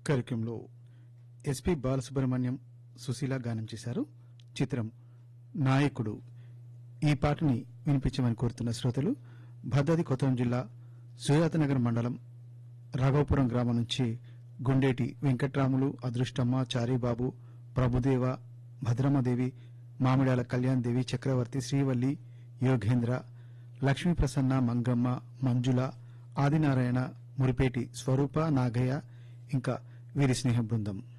కార్యక్రమంలో ఎస్పి బాలసుబ్రహ్మణ్యం సుశీల గానం చేశారు చిత్రం నాయకుడు ఈ పాటని వినిపించమని కోరుతున్న శ్రోతలు భద్రాద్రి కొత్తగూడెం జిల్లా సుజాతనగర్ మండలం రాఘవపురం గ్రామం నుంచి గుండేటి వెంకట్రాములు అదృష్టమ్మ చారీబాబు ప్రభుదేవ భద్రమ్మదేవి మామిడాల కళ్యాణ్ దేవి చక్రవర్తి శ్రీవల్లి యోగేంద్ర లక్ష్మీ ప్రసన్న మంగమ్మ మంజుల ఆదినారాయణ మురిపేటి స్వరూప నాగయ్య ఇంకా వీరి స్నేహ బృందం